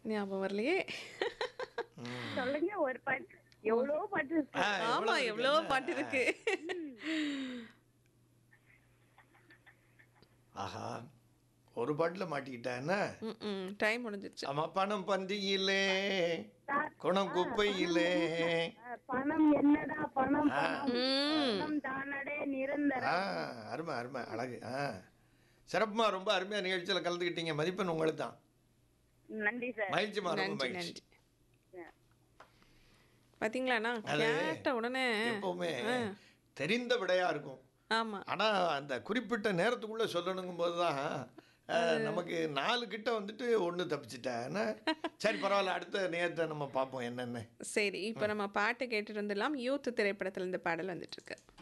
ஞாபகம் வரலையே சொல்லுங்க ஒரு பாட்டு எவ்வளவு பாட்டு இருக்கு. ஆ, ஆமா எவ்வளவு இருக்கு? எவ்வளவு பாட்டு இருக்கு ஆஹா ஒரு பாட்டில் மாட்டிக்கிட்டேன்னா டைம் முடிஞ்சிருச்சு ஆமா பணம் பந்தியிலே குணம் குப்பையிலே அஹ், பணம் என்னடா பணம் ஆ. பணம் பணம் தானடே நிரந்தரம் ஆ அருமை அருமை அழகு ஆ சிறப்புமா ரொம்ப அருமையா நிகழ்ச்சியில் கலந்துக்கிட்டீங்க மதிப்பெண் உங்களுக்கு தான் நன்றி சார் மகிழ்ச்சிமா ரொம்ப நன்றி மகிழ்ச்சி நன்றி பாத்தீங்களாண்ணா அது கேட்ட உடனே எப்பவுமே தெரிந்த விடையா இருக்கும் ஆமா ஆனா அந்த குறிப்பிட்ட நேரத்துக்குள்ள சொல்லணுங்கும் போது தான் நமக்கு நாலு கிட்ட வந்துட்டு ஒன்று தப்பிச்சிட்டேன் சரி பரவாயில்ல அடுத்த நேரத்தை நம்ம பார்ப்போம் என்னென்ன சரி இப்போ நம்ம பாட்டு கேட்டுட்டு வந்துடலாம் யூத் திரைப்படத்துல இந்த பாடல் வந்துட்டு இருக்கு